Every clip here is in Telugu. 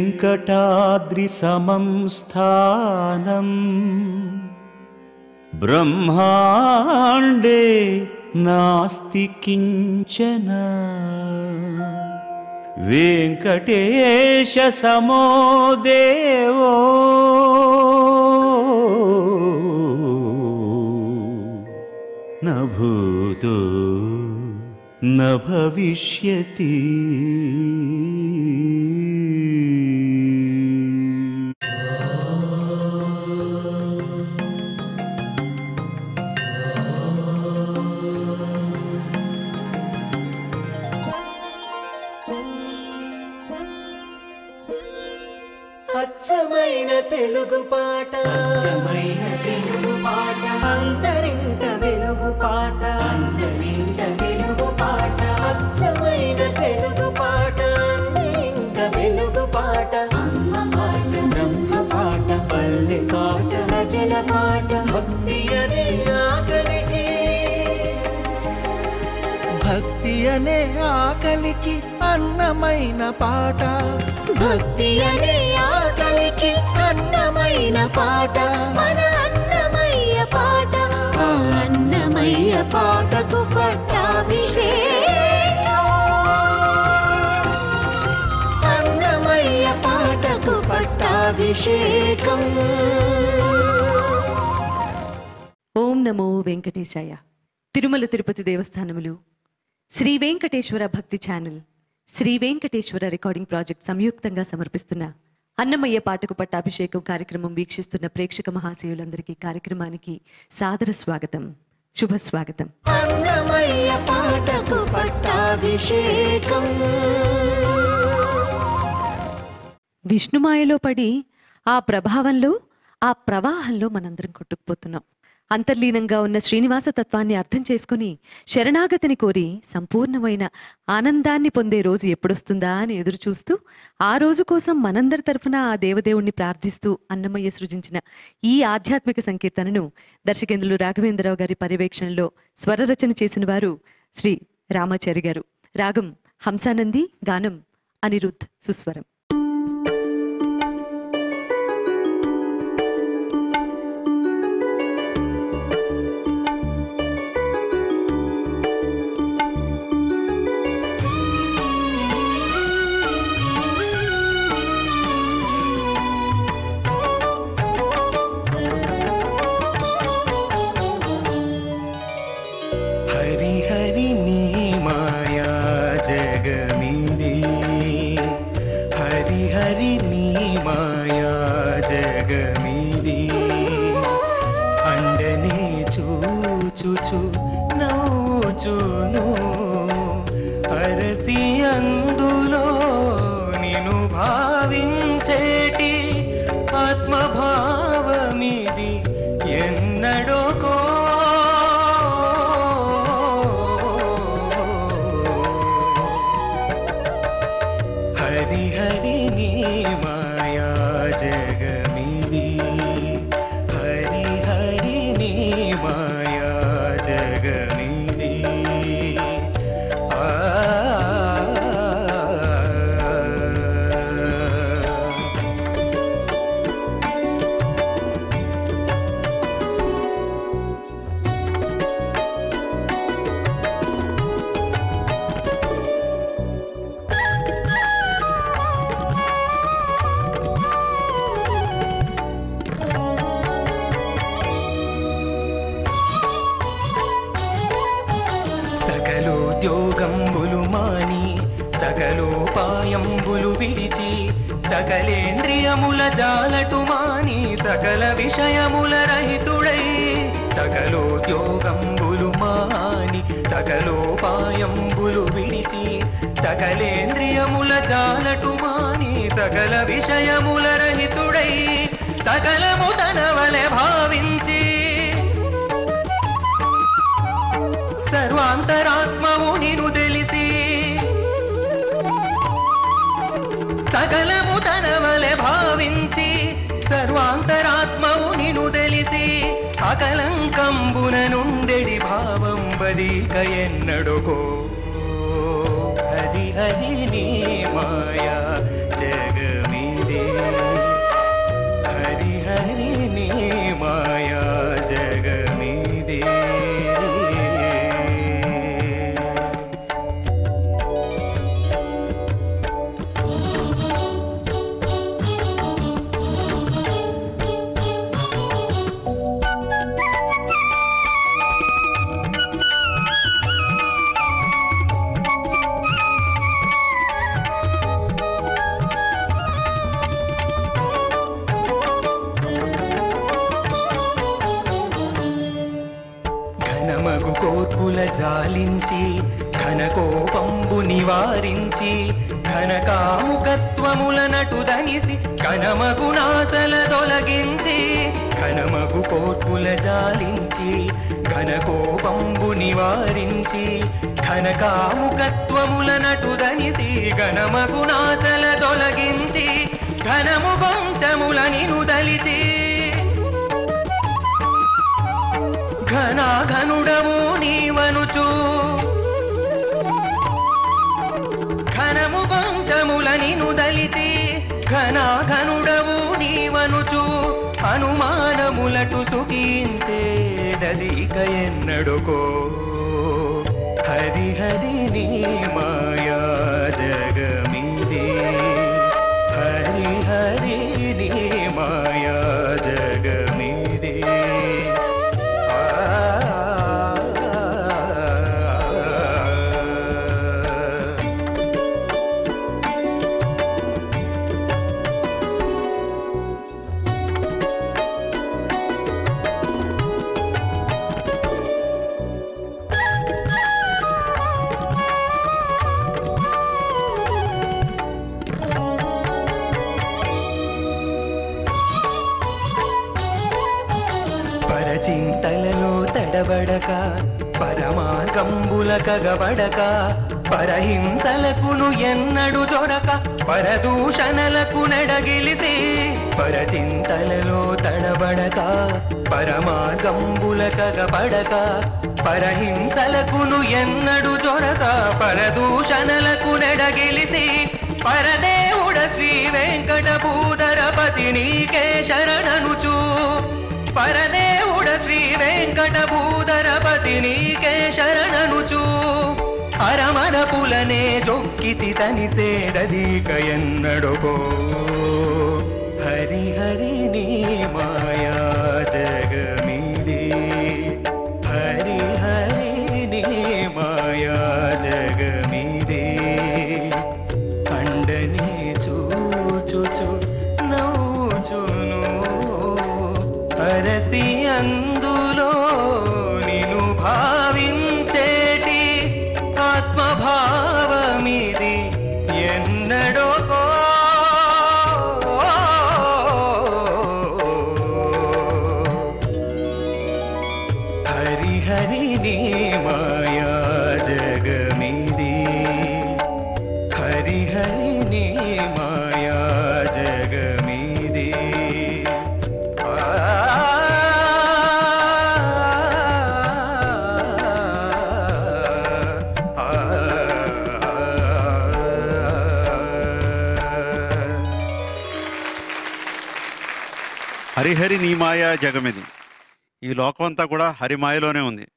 वेङ्कटाद्रिसमं स्थानम् ब्रह्माण्डे नास्ति किञ्चन वेङ्कटेशसमो देवो न भूतो न भविष्यति అచ్చమైన తెలుగు పాట అచ్చమైన తెలుగు పాట అందరింట వెలుగు పాట అందరింట వెలుగు పాట అచ్చమైన తెలుగు పాట అందరింట వెలుగు పాట అమ్మ పాట బ్రహ్మ పాట పల్లె పాట ప్రజల పాట భక్తి అనే ఆకలికి భక్తి అనే ఆకలికి అన్నమైన పాట భక్తి అనే ఆకలికి అన్నమైన పాట మన అన్నమయ్య పాట ఆ అన్నమయ్య పాటకు పట్టాభిషేకం అన్నమయ్య పాటకు పట్టాభిషేకం ఓం నమో వెంకటేశాయ తిరుమల తిరుపతి దేవస్థానములు శ్రీ వెంకటేశ్వర భక్తి channel Sri Venkateswara recording project సంయుక్తంగా సమర్పిస్తున్న అన్నమయ్య పాటకు పట్టాభిషేకం కార్యక్రమం వీక్షిస్తున్న ప్రేక్షక మహాశయులందరికీ కార్యక్రమానికి సాదర స్వాగతం శుభ స్వాగతం అన్నమయ్య పాటకు పట్టాభిషేకం విష్ణుమాయలో పడి ఆ ప్రభావంలో ఆ ప్రవాహంలో మనందరం కొట్టుకుపోతున్నాం అంతర్లీనంగా ఉన్న శ్రీనివాస తత్వాన్ని అర్థం చేసుకుని శరణాగతిని కోరి సంపూర్ణమైన ఆనందాన్ని పొందే రోజు ఎప్పుడొస్తుందా అని ఎదురు చూస్తూ ఆ రోజు కోసం మనందరి తరఫున ఆ దేవదేవుణ్ణి ప్రార్థిస్తూ అన్నమయ్య సృజించిన ఈ ఆధ్యాత్మిక సంకీర్తనను దర్శకేంద్రులు రాఘవేంద్రరావు గారి పర్యవేక్షణలో స్వరరచన చేసిన వారు శ్రీ రామాచారి గారు రాగం హంసానంది గానం అనిరుద్ధ్ సుస్వరం హరి హరి నీ మాయా జగమిది హరి హరి నీ మాయా జగమిది అండనే చూచుచు నవ్వుచును అరసి అందులో నిను భావించేటి ఆత్మభావమిది ఎన్నడోకో హరి హరి నీ మాయా జగమిది హరి హరి నీ మాయా జగమిది ఆ సకలోద్యోగంబులు మాని సకలోపాయంబులు విడిచి సకలేంద్రియముల జాలటు మాని సకల విషయముల రహితుడై సకలోద్యోగంబులు మాని సకలోపాయంబులు విడిచి సకలేంద్రియముల జాలటు మాని సకల విషయముల రహితుడై సకలము తనవలె భావించి సర్వాంతరాత్మవు నిను తెలిసి సకలము తనవలె భావించి సర్వాంతరాత్మవు నిను తెలిసి అకలంకంబున నుండెడి భావం బదిక ఎన్నడుకో హరి హరి నీ మాయా జగమిది నివారించి ఘనకాముకత్వములనటు దనిసి ఘనమగు నాసల తొలగించి ఘనమగు కోర్పుల జాలించి ఘనకోపంబు నివారించి ఘనకాముకత్వములనటు దనిసి ఘనమగు నాసల తొలగించి ఘనము కొంచముల నిను దలిచి ఘనాఘనుడము నీవనుచు ఘనము కొంచముల నిను దలిచి ఘనాఘనుడవు నీవనుచు అనుమానములటు సుఖించేదదిక ఎన్నడుకో హరి హరి నీ మాయా జగమిది హరి హరి నీ మాయా జగమిది ఆ పరచింతలలో తడబడక పరమార్గంబుల కగబడక పరహింసలకును ఎన్నడు దొరక పరదూషణలకు నెడగిలిసి పరచింతలలో తడబడక పరమార్గంబుల కగబడక పరహింసలకును ఎన్నడు దొరక పరదూషణలకు నెడగిలిసి పరదేవుడ శ్రీ వెంకటభూధరపతి నీకే శరణనుచూ పరదేవుడ శ్రీ వెంకటభూధరపతి నీకే శరణనుచూ అరమరపులనే జొక్కితి తనిసేదీక ఎన్నడుకో హరి హరి నీ మాయా జగమిది హరి హరి నీ మాయా జగమిది అండని చూచుచు నవ్వుచును అరసి అందులో నిను భావించేటి ఆత్మభావమిది ఎన్నడోకో హరి హరి నీ మాయా జగమిది హరి హరి నీ మాయా జగమిది హరిహరి నీ మాయ జగమిది ఈ లోకం అంతా కూడా హరిమాయలోనే ఉంది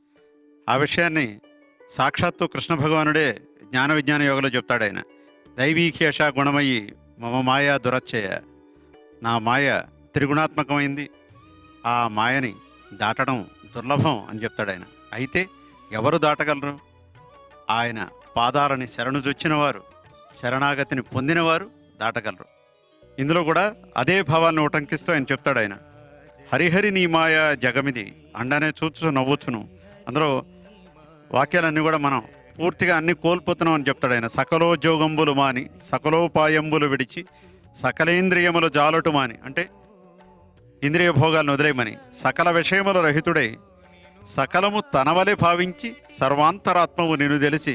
ఆ విషయాన్ని సాక్షాత్తు కృష్ణ భగవానుడే జ్ఞాన విజ్ఞాన యోగలో చెప్తాడు ఆయన దైవీకేష గుణమయ్యి మమ మాయ దురచ్చయ నా మాయ త్రిగుణాత్మకమైంది ఆ మాయని దాటడం దుర్లభం అని చెప్తాడు ఆయన అయితే ఎవరు దాటగలరు ఆయన పాదాలని శరణు చొచ్చిన వారు శరణాగతిని పొందినవారు దాటగలరు ఇందులో కూడా అదే భావాన్ని ఉటంకిస్తూ ఆయన చెప్తాడు ఆయన హరిహరి నీ మాయ జగమిది అండనే చూచు నవ్వుచును అందులో వాక్యాలన్నీ కూడా మనం పూర్తిగా అన్ని కోల్పోతున్నాం అని చెప్తాడు ఆయన సకలోద్యోగంబులు మాని సకలోపాయంబులు విడిచి సకలేంద్రియములు జాలటు మాని అంటే ఇంద్రియ భోగాలను వదిలేయమని సకల విషయముల రహితుడై సకలము తనవలే భావించి సర్వాంతరాత్మవు నిన్ను తెలిసి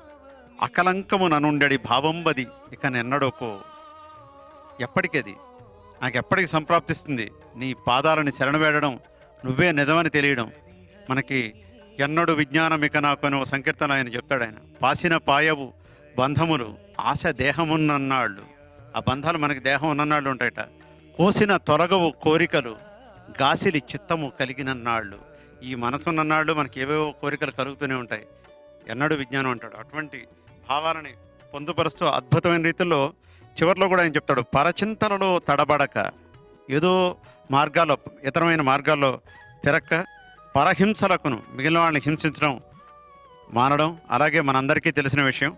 అకలంకము ననుండడి భావంబది ఇక నెన్నడోకో ఎప్పటికది నాకు ఎప్పటికి సంప్రాప్తిస్తుంది నీ పాదాలని శరణవేడడం నువ్వే నిజమని తెలియడం మనకి ఎన్నడు విజ్ఞానం ఇక నాకు అని ఒక సంకీర్తన ఆయన చెప్తాడు ఆయన పాసిన పాయవు బంధములు ఆశ దేహమున్నన్నాళ్ళు ఆ బంధాలు మనకి దేహం ఉన్ననాళ్ళు ఉంటాయట కోసిన తొలగవు కోరికలు గాసిలి చిత్తము కలిగినన్నాళ్ళు ఈ మనసున్ననాళ్ళు మనకి ఏవేవో కోరికలు కలుగుతూనే ఉంటాయి ఎన్నడూ విజ్ఞానం అంటాడు అటువంటి భావాలని పొందుపరుస్తూ అద్భుతమైన రీతిలో చివరిలో కూడా ఆయన చెప్తాడు పరచింతనలో తడబడక ఏదో మార్గాల్లో ఇతరమైన మార్గాల్లో తిరక్క పరహింసలకును మిగిలిన వాళ్ళని హింసించడం మానడం అలాగే మనందరికీ తెలిసిన విషయం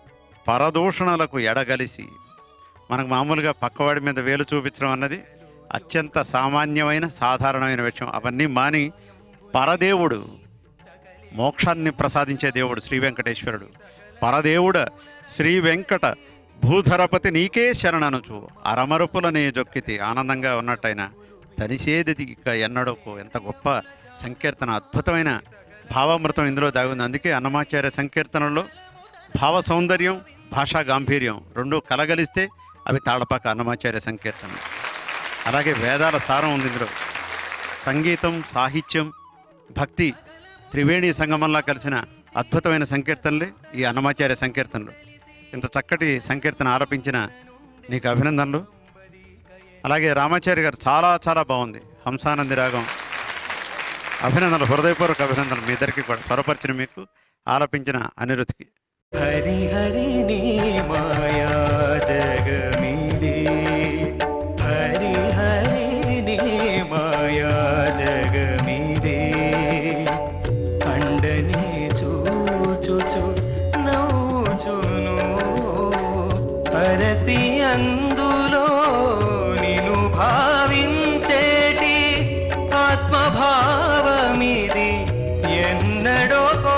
పరదూషణలకు ఎడగలిసి మనకు మామూలుగా పక్కవాడి మీద వేలు చూపించడం అన్నది అత్యంత సామాన్యమైన సాధారణమైన విషయం అవన్నీ మాని పరదేవుడు మోక్షాన్ని ప్రసాదించే దేవుడు శ్రీ వెంకటేశ్వరుడు పరదేవుడ శ్రీ వెంకట భూధరపతి నీకే శరణనుచు అరమరుపులనే జొక్కితి ఆనందంగా ఉన్నట్టయినా తనిసేది ఇక ఎన్నడోకు ఎంత గొప్ప సంకీర్తన అద్భుతమైన భావామృతం ఇందులో దాగుంది అందుకే అన్నమాచార్య సంకీర్తనలో భావ సౌందర్యం భాషా గాంభీర్యం రెండు కలగలిస్తే అవి తాళపాక అన్నమాచార్య సంకీర్తన అలాగే వేదాల సారం ఉంది ఇందులో సంగీతం సాహిత్యం భక్తి త్రివేణి సంగమంలా కలిసిన అద్భుతమైన సంకీర్తనలే ఈ అన్నమాచార్య సంకీర్తనలు ఇంత చక్కటి సంకీర్తన ఆలపించిన నీకు అభినందనలు అలాగే రామాచారి గారు చాలా చాలా బాగుంది హంసానంది రాగం అభినందనలు హృదయపూర్వక అభినందనలు మీ ఇద్దరికి కూడా స్వరపరిచిన మీకు ఆలపించిన అనిరుద్ధికి హరి హరి నీ మాయా జగమిది హరి హరి నీ మాయా జగమిది అండని చూచుచు నవ్వుచును అరసి అందులో నిను భావించేటి ఆత్మభావమిది ఎన్నడోకో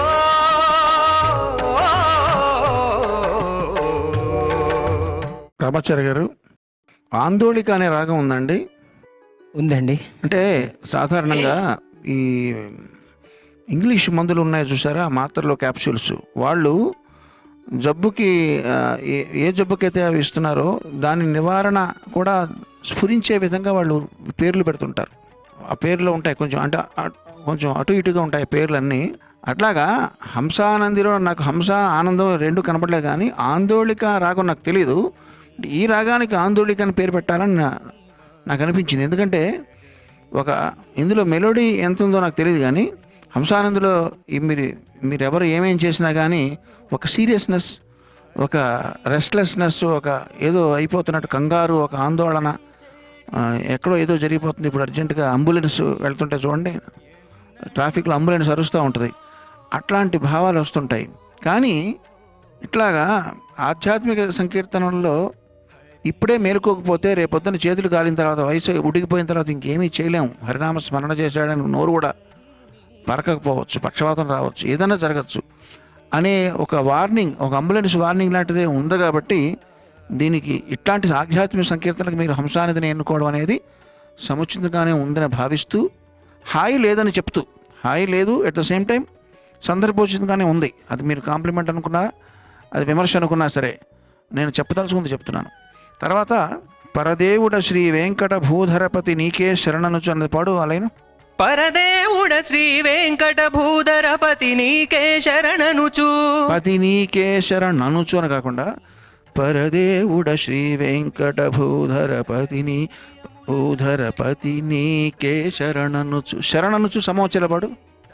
రామాచార్య గారు ఆందోళిక అనే రాగం ఉందండి ఉందండి అంటే సాధారణంగా ఈ ఇంగ్లీష్ మందులు ఉన్నాయి చూసారా మాత్రలో క్యాప్సూల్స్ వాళ్ళు జబ్బుకి ఆ, ఏ ఏ జబ్బుకైతే అవి ఇస్తున్నారో దాని నివారణ కూడా స్ఫురించే విధంగా వాళ్ళు పేర్లు పెడుతుంటారు ఆ పేర్లు ఉంటాయి కొంచెం అంటే అ- కొంచెం అటు ఇటుగా ఉంటాయి పేర్లన్నీ అట్లాగా హంసానందిలో నాకు హంస ఆనందం రెండు కనపడలేదు కానీ ఆందోళిక రాగం నాకు తెలియదు ఈ రాగానికి ఆందోళిక అని పేరు పెట్టాలని నా- నాకు అనిపించింది ఎందుకంటే ఒక ఇందులో మెలోడీ ఎంత ఉందో నాకు తెలియదు కానీ హంసానందులో ఈ మీరు మీరు ఎవరు ఏమేం చేసినా కానీ ఒక సీరియస్నెస్ ఒక రెస్ట్లెస్నెస్ ఒక ఏదో అయిపోతున్నట్టు కంగారు ఒక ఆందోళన ఆ, ఎక్కడో ఏదో జరిగిపోతుంది ఇప్పుడు అర్జెంటుగా అంబులెన్స్ వెళ్తుంటే చూడండి ట్రాఫిక్లో అంబులెన్స్ అరుస్తూ ఉంటుంది అట్లాంటి భావాలు వస్తుంటాయి కానీ ఇట్లాగా ఆధ్యాత్మిక సంకీర్తనల్లో ఇప్పుడే మేలుకోకపోతే రేపొద్దున చేతులు కాలిన తర్వాత వయసు ఉడికిపోయిన తర్వాత ఇంకేమీ చేయలేము హరినామ స్మరణ చేశాడని నోరు కూడా పరకకపోవచ్చు పక్షవాతం రావచ్చు ఏదైనా జరగచ్చు అనే ఒక వార్నింగ్ ఒక అంబులెన్స్ వార్నింగ్ లాంటిదే ఉంది కాబట్టి దీనికి ఇట్లాంటి ఆధ్యాత్మిక సంకీర్తనకు మీరు హంసానిధిని ఎన్నుకోవడం అనేది సముచితంగానే ఉందని భావిస్తూ హాయి లేదని చెప్తూ హాయి లేదు అట్ ద సేమ్ టైం సందర్భోచితంగానే ఉంది అది మీరు కాంప్లిమెంట్ అనుకున్నా అది విమర్శ అనుకున్నా సరే నేను చెప్పదలుచుకుంది చెప్తున్నాను తర్వాత పరదేవుడ శ్రీ వెంకట భూధరపతి నీకే శరణనుచు అన్నది పాడు అలైన పరదేవుడ శ్రీ వెంకట భూధరపతి నీకే శరణనుచు పతి నీకే శరణనుచు అని కాకుండా పరదేవుడ శ్రీ వెంకట భూధరపతి నీ భూధరపతి నీకే శరణనుచు శరణనుచు సమోచల పాడు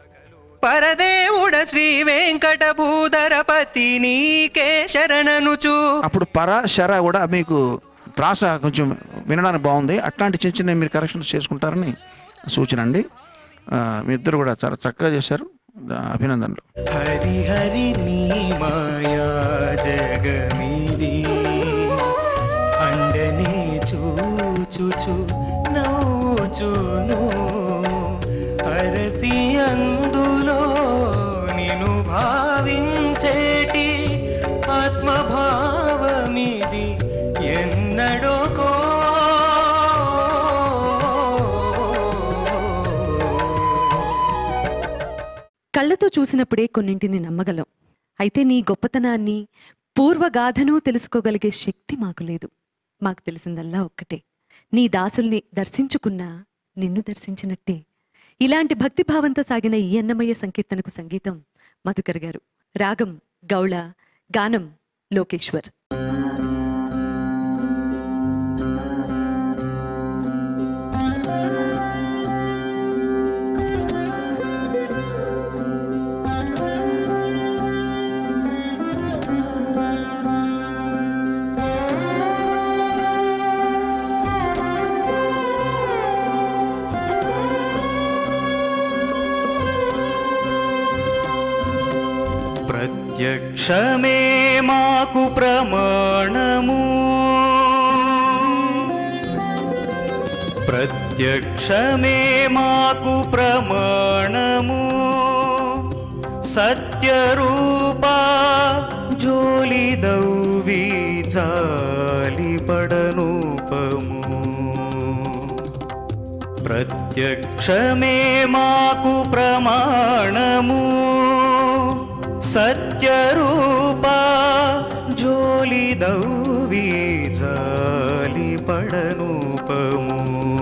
పరదేవుడ శ్రీ వెంకట భూధరపతి నీకే శరణనుచు అప్పుడు పర శర కూడా మీకు ప్రాస కొంచెం వినడానికి బాగుంది అట్లాంటి చిన్న చిన్న మీరు కరెక్షన్స్ చేసుకుంటారని సూచన అండి ఆ, మీ ఇద్దరు కూడా చాలా చక్కగా చేశారు ఆ, అభినందనలు హరి హరి నీ మాయా జగమిది అండని చూచుచు నవ్వుచును అరసి అందులో నిను భావించేటి ఆత్మభావమిది ఎన్నడోకో కళ్ళతో చూసినప్పుడే కొన్నింటిని నమ్మగలం అయితే నీ గొప్పతనాన్ని పూర్వగాథను తెలుసుకోగలిగే శక్తి మాకు లేదు మాకు తెలిసిందల్లా ఒక్కటే నీ దాసుల్ని దర్శించుకున్నా నిన్ను దర్శించినట్టే ఇలాంటి భక్తిభావంతో సాగిన ఈ అన్నమయ్య సంకీర్తనకు సంగీతం మధుకర్ గారు రాగం గౌళ గానం లోకేశ్వర్ ప్రత్యక్షమే మాకు ప్రమాణము ప్రత్యక్షమే మాకు ప్రమాణము సత్యరూప జోలిదౌవి జాలి పడనూపము ప్రత్యక్షమే మాకు ప్రమాణము సత్యరూప జోలిదౌవి జాలి పడనూపము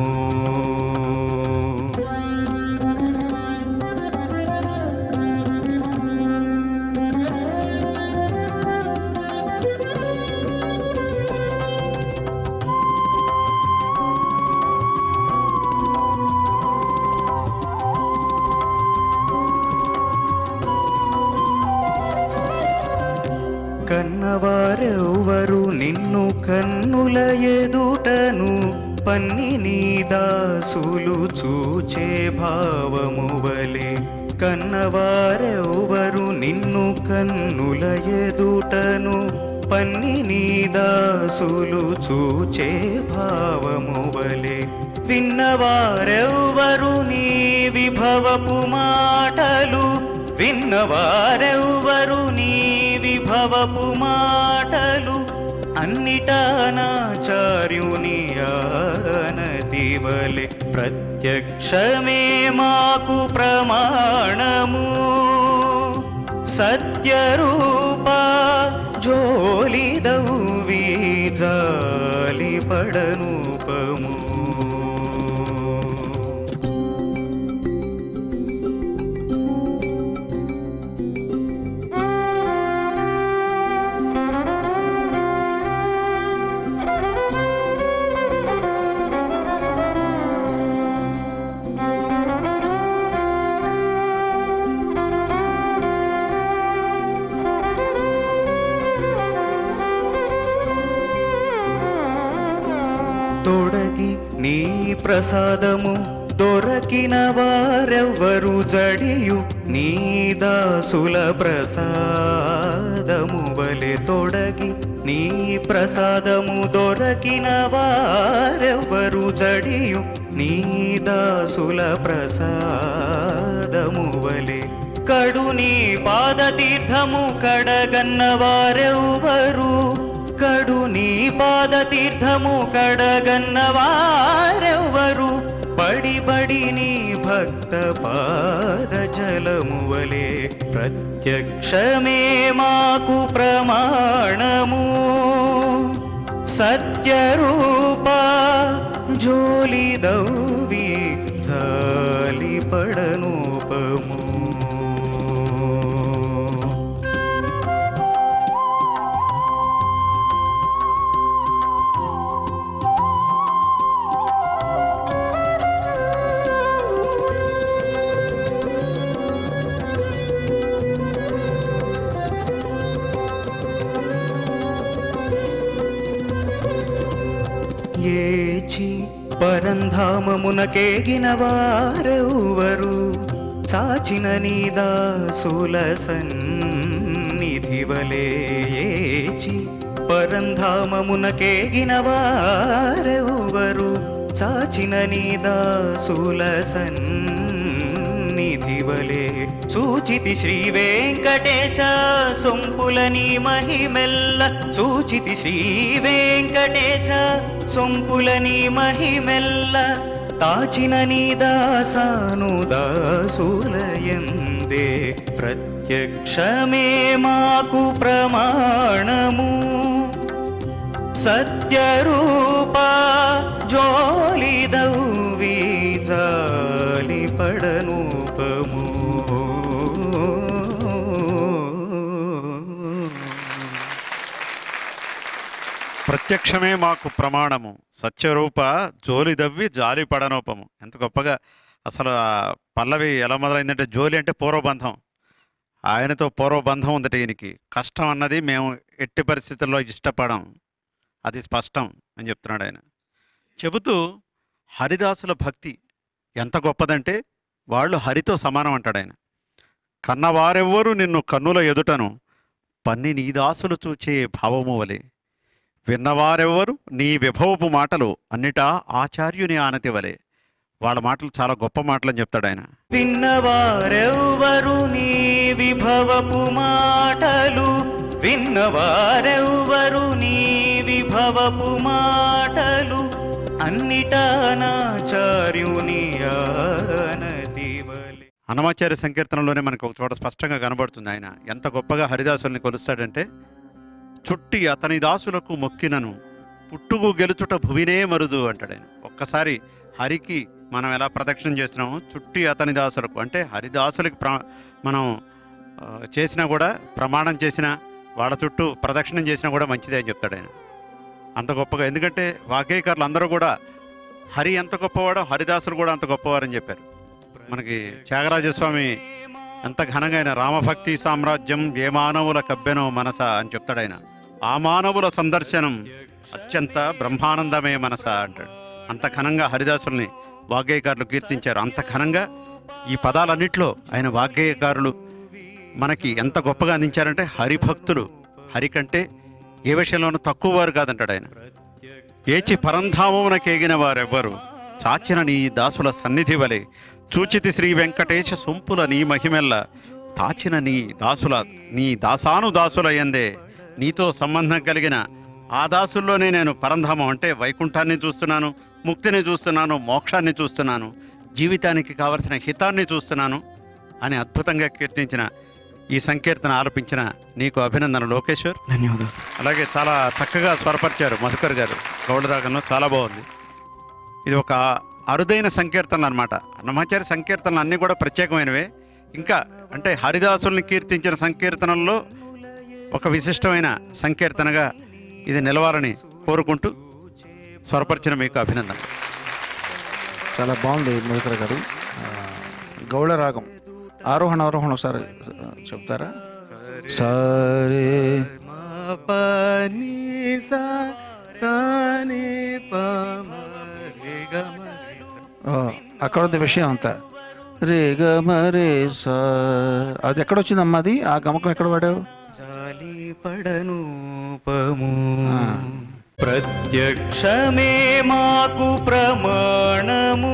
కన్నవారెవ్వరు నిన్ను కన్నుల ఎదుటను పన్ని నీ దాసులు చూచే భావము వలె కన్నవారెవ్వరు నిన్ను కన్నుల ఎదుటను పన్ని నీ దాసులు చూచే భావము వలె విన్నవారెవ్వరు నీ విభవపు మాటలు విన్నవారెవ్వరు నీ విభవపు మాటలు అన్నిటానాచార్యుని ఆనతి వలె ప్రత్యక్షమే మాకు ప్రమాణము సత్యరూప జోలిదౌవి జాలి పడనూపము తొడగి నీ ప్రసాదము దొరకిన వారెవ్వరు జడియు నీ దాసుల ప్రసాదము వలె తొడగి నీ ప్రసాదము దొరకిన వారెవ్వరు జడియు నీ దాసుల ప్రసాదము వలె కడు నీ పాదతీర్థము కడగన్న వారెవ్వరు కడు నీ పాదతీర్థము కడగన్న వారెవ్వరు బడి బడి నీ భక్త పాద జలము వలె ప్రత్యక్షమే మాకు ప్రమాణము సత్యరూప జోలిదౌవి జాలి పడనూపము ఏచి పరంధామమునకేగిన వారెవ్వరు చాచిన నీదాసుల సన్నిధి వలే ఏచి పరంధామమునకేగిన వారెవ్వరు చాచిన నీదాసుల సన్నిధి వలే సూచితి శ్రీ వెంకటేశ సొంపులని మహిమెల్ల సూచితి శ్రీ వెంకటేశ సొంపులని మహిమెల్ల తాచిన నీ దాసాను దాసులయందే ప్రత్యక్షమే మాకు ప్రమాణము సత్యరూప జోలిదౌవి జాలి పడనూపము ప్రత్యక్షమే మాకు ప్రమాణము సత్యరూప జోలిదవ్వి జాలి పడనోపము ఎంత గొప్పగా అసలు ఆ పల్లవి ఎలా మొదలైందంటే జోలి అంటే పూర్వబంధం ఆయనతో పూర్వబంధం ఉందట ఈయనకి కష్టం అన్నది మేము ఎట్టి పరిస్థితుల్లో ఇష్టపడం అది స్పష్టం అని చెప్తున్నాడు ఆయన చెబుతూ హరిదాసుల భక్తి ఎంత గొప్పదంటే వాళ్ళు హరితో సమానం అంటాడు ఆయన కన్నవారెవ్వరు నిన్ను కన్నుల ఎదుటను పన్ని నీ దాసులు చూచే భావము వలె విన్నవారెవ్వరు నీ విభవపు మాటలు అన్నిటా ఆచార్యుని ఆనతి వలె వాళ్ళ మాటలు చాలా గొప్ప మాటలు అని చెప్తాడు ఆయన విన్నవారెవ్వరు నీ విభవపు మాటలు విన్నవారెవ్వరు నీ విభవపు మాటలు అన్నిటానాచార్యుని ఆనతివలే అన్నమాచార్య సంకీర్తనలోనే మనకు ఒక చోట స్పష్టంగా కనబడుతుంది ఆయన ఎంత గొప్పగా హరిదాసుల్ని కొలుస్తాడంటే చుట్టి అతని దాసులకు మొక్కినను పుట్టుకు గెలుచుట భువినే మరుదు అంటాడు ఆయన ఒక్కసారి హరికి మనం ఎలా ప్రదక్షిణం చేస్తున్నామో చుట్టి అతని దాసులకు అంటే హరిదాసులకి ప్ర మనం ఆ, చేసినా కూడా ప్రమాణం చేసినా వాళ్ళ చుట్టూ ప్రదక్షిణం చేసినా కూడా మంచిదే అని చెప్తాడు ఆయన అంత గొప్పగా ఎందుకంటే వాగ్గేయకారులు అందరూ కూడా హరి ఎంత గొప్పవాడో హరిదాసులు కూడా అంత గొప్పవారని చెప్పారు మనకి త్యాగరాజస్వామి ఎంత ఘనంగా ఆయన రామభక్తి సామ్రాజ్యం ఏ మానవుల కబ్బెనో మనస అని చెప్తాడు ఆయన ఆ మానవుల సందర్శనం అత్యంత బ్రహ్మానందమే మనస అంటాడు అంత ఘనంగా హరిదాసుల్ని వాగ్గేయకారులు కీర్తించారు అంత ఘనంగా ఈ పదాలన్నిట్లో ఆయన వాగ్గేయకారులు మనకి ఎంత గొప్పగా అందించారంటే హరిభక్తులు హరి కంటే ఏ విషయంలోనూ తక్కువ వారు కాదంటాడు ఆయన ఏచి పరంధామమునకేగిన వారెవ్వరు చాచిన నీ దాసుల సన్నిధి వలె చూచితి శ్రీ వెంకటేశ సొంపుల నీ మహిమెల్ల తాచిన నీ దాసుల నీ దాసాను దాసుల ఎందే నీతో సంబంధం కలిగిన ఆ దాసుల్లోనే నేను పరంధామం అంటే వైకుంఠాన్ని చూస్తున్నాను ముక్తిని చూస్తున్నాను మోక్షాన్ని చూస్తున్నాను జీవితానికి కావలసిన హితాన్ని చూస్తున్నాను అని అద్భుతంగా కీర్తించిన ఈ సంకీర్తన ఆలపించిన నీకు అభినందన లోకేశ్వర్ ధన్యవాదాలు అలాగే చాలా చక్కగా స్వరపరిచారు మధుకర్ గారు గౌడరాగంలో చాలా బాగుంది ఇది ఒక అరుదైన సంకీర్తనలు అనమాట అన్నమాచార్య సంకీర్తనలు అన్నీ కూడా ప్రత్యేకమైనవే ఇంకా అంటే హరిదాసుల్ని కీర్తించిన సంకీర్తనల్లో ఒక విశిష్టమైన సంకీర్తనగా ఇది నిలవాలని కోరుకుంటూ స్వరపరిచిన మీకు అభినందన చాలా బాగుంది మధుకర్ గారు ఆ, గౌళ రాగం ఆరోహణ అవరోహణ ఒకసారి ఆ, చెప్తారా సరే ఓ, అక్కడ ఉంది విషయం అంతా రే గ మ రే సా అది ఎక్కడ వచ్చిందమ్మా అది ఆ గమకం ఎక్కడ పడావు జాలి పడను పము ఆ. ప్రత్యక్షమే మాకు ప్రమాణము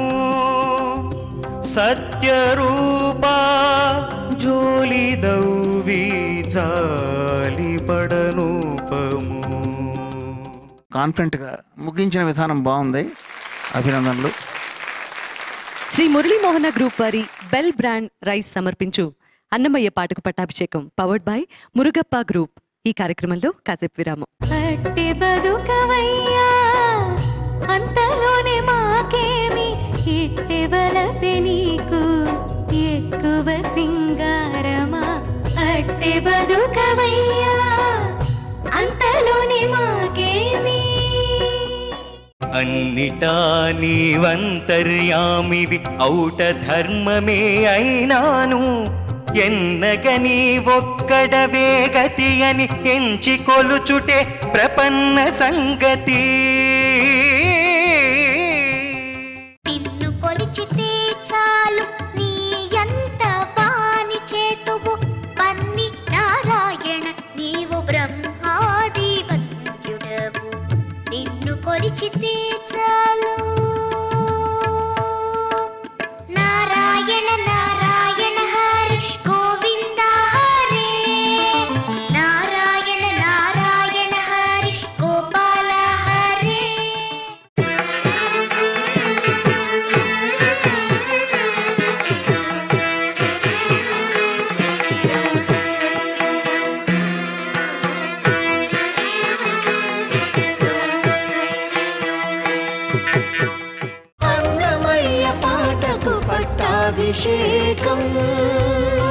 సత్యరూపా జోలి దౌవి జాలి పడను పము కాన్ఫిడెంట్గా ముగించిన విధానం బాగుంది అభినందనలు శ్రీ మురళీమోహన గ్రూప్ వారి బెల్ బ్రాండ్ రైస్ సమర్పించు అన్నమయ్య పాటకు పట్టాభిషేకం పవర్డ్ బై మురుగప్ప గ్రూప్ ఈ కార్యక్రమంలో కాసేపు విరామం అట్టి బతుకవయ్యా అంతలోనే మాకేమి ఇట్టి బలపె నీకు ఎక్కువ సింగారమా అట్టి బతుకవయ్యా అంతలోనే మాకేమి అన్నిటా నీవంతర్యామివి ఔట ధర్మమే అయినాను ఎన్నగని ఒక్కడవే గతి అని ఎంచి కొలుచుటే ప్రపన్న సంగతి నిన్ను కొలిచితే చాలు నీ ఎంత వాని చేతువు పన్ని నారాయణ నీవు బ్రహ్మాది వంద్యుడవు నిన్ను కొలిచితే చాలు నారాయణ నారాయణ హరి గోవింద హరి నారాయణ నారాయణ హరి గోపాల హరి అన్నమయ్య పాటకు పట్టాభిషేకం